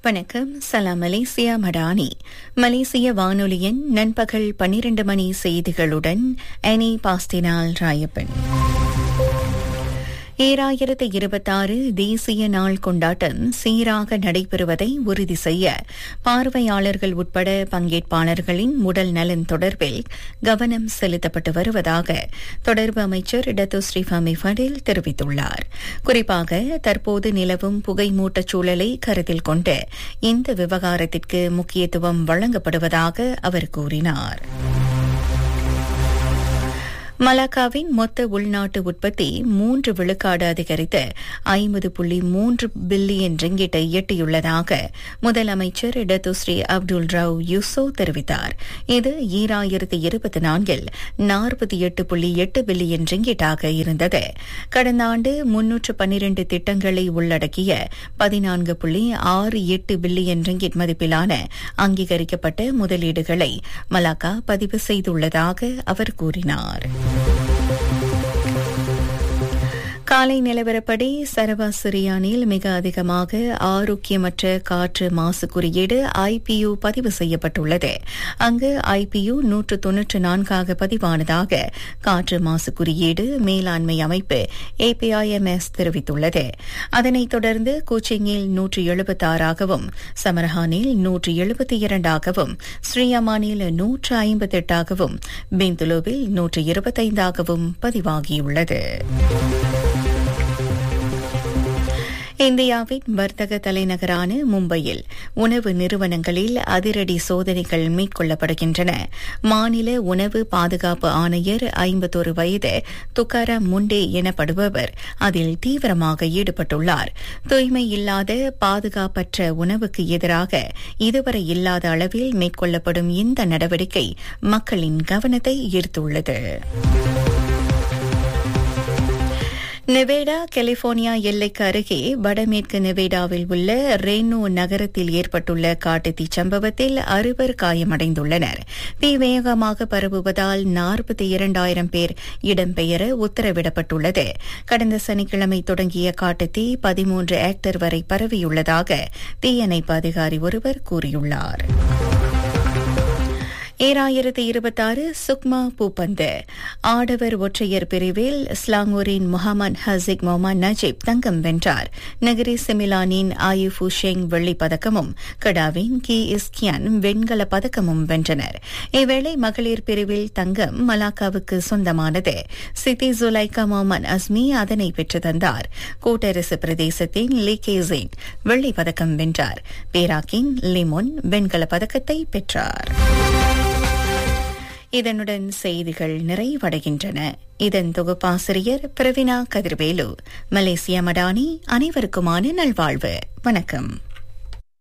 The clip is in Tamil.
வணக்கம் சலாம் மலேசியா மடானி மலேசிய வானொலியின் நண்பகல் பன்னிரண்டு மணி செய்திகளுடன் அனி பாஸ்தினால் ராயப்பன் ஈராயிரத்து இருபத்தாறு தேசிய நாள் கொண்டாட்டம் சீராக நடைபெறுவதை உறுதி செய்ய பார்வையாளர்கள் உட்பட பங்கேற்பாளர்களின் உடல் நலன் தொடர்பில் கவனம் செலுத்தப்பட்டு வருவதாக தொடர்பு அமைச்சர் டத்து ஸ்ரீஃபாமி ஃபடில் தெரிவித்துள்ளார் குறிப்பாக தற்போது நிலவும் புகைமூட்டச் சூழலை கருத்தில் கொண்டு இந்த விவகாரத்திற்கு முக்கியத்துவம் வழங்கப்படுவதாக அவர் கூறினார் மலாக்காவின் மொத்த உள்நாட்டு உற்பத்தி மூன்று விழுக்காடு அதிகரித்து ஐம்பது புள்ளி மூன்று பில்லியன் ரிங்கிட்டை எட்டியுள்ளதாக முதலமைச்சர் இடத்துஸ்ரீ அப்துல் ராவ் யூசோ தெரிவித்தார் இது ஈராயிரத்து இருபத்தி நான்கில் நாற்பத்தி எட்டு புள்ளி எட்டு பில்லியன் ரிங்கிட்டாக இருந்தது கடந்த ஆண்டு முன்னூற்று பன்னிரண்டு திட்டங்களை உள்ளடக்கிய பதினான்கு புள்ளி ஆறு எட்டு பில்லியன் ரிங்கிட் மதிப்பிலான அங்கீகரிக்கப்பட்ட முதலீடுகளை மலாக்கா பதிவு செய்துள்ளதாக அவர் கூறினார் காலை நிலவரப்படி சரவா சிரியானில் மிக அதிகமாக ஆரோக்கியமற்ற காற்று மாசு குறியீடு ஐபியு பதிவு செய்யப்பட்டுள்ளது அங்கு ஐபியு நூற்று தொன்னூற்று நான்காக பதிவானதாக காற்று மாசு குறியீடு மேலாண்மை அமைப்பு ஏபிஐஎம்எஸ் தெரிவித்துள்ளது அதனைத் தொடர்ந்து கோச்சிங்கில் நூற்று எழுபத்தாறாகவும் சமரஹானில் நூற்று எழுபத்தி இரண்டாகவும் ஸ்ரீயமானில் நூற்று ஐம்பத்தெட்டாகவும் பெந்துலுவில் நூற்று இருபத்தைந்தாகவும் பதிவாகியுள்ளது இந்தியாவின் வர்த்தக தலைநகரான மும்பையில் உணவு நிறுவனங்களில் அதிரடி சோதனைகள் மேற்கொள்ளப்படுகின்றன மாநில உணவு பாதுகாப்பு ஆணையர் ஐம்பத்தொரு வயது துக்காராம் முண்டே எனப்படுபவர் அதில் தீவிரமாக ஈடுபட்டுள்ளார் தூய்மை இல்லாத பாதுகாப்பற்ற உணவுக்கு எதிராக இதுவரை இல்லாத அளவில் மேற்கொள்ளப்படும் இந்த நடவடிக்கை மக்களின் கவனத்தை ஈர்த்துள்ளது நெவேடா கலிபோர்னியா எல்லைக்கு அருகே வடமேற்கு நெவேடாவில் உள்ள ரேனோ நகரத்தில் ஏற்பட்டுள்ள காட்டுத்தீ சம்பவத்தில் அறுவர் காயமடைந்துள்ளனர் தீ வேகமாக பரவுவதால் நாற்பத்தி இரண்டாயிரம் பேர் இடம்பெயர உத்தரவிடப்பட்டுள்ளது கடந்த சனிக்கிழமை தொடங்கிய காட்டுத்தீ பதிமூன்று ஹெக்டர் வரை பரவியுள்ளதாக தீயணைப்பு அதிகாரி ஒருவர் கூறியுள்ளார் ஏழாயிரத்து இருபத்தாறு சுக்மா பூப்பந்து ஆடவர் ஒற்றையர் பிரிவில் ஸ்லாங்கூரின் முகமது ஹசிக் மொஹமத் நஜீப் தங்கம் வென்றார் நகரி சிமிலானின் ஆயுஃபு ஷெங் வெள்ளிப் பதக்கமும் கடாவின் கி இஸ்கியான் வெண்கல பதக்கமும் வென்றனர் இவ்வேளை மகளிர் பிரிவில் தங்கம் மலாக்காவுக்கு சொந்தமானது சித்தி ஜுலைகா முகமது அஸ்மி அதனை பெற்று தந்தார் கூட்டரசு பிரதேசத்தின் லீகேசின் வெள்ளிப் பதக்கம் வென்றார் பேராக்கின் லிமோன் வெண்கல பதக்கத்தை பெற்றார் இதனுடன் செய்திகள் நிறைவடைகின்றன இதன் தொகுப்பாசிரியர் பிரவினா கதிர்வேலு மலேசிய மடானி அனைவருக்குமான நல்வாழ்வு வணக்கம்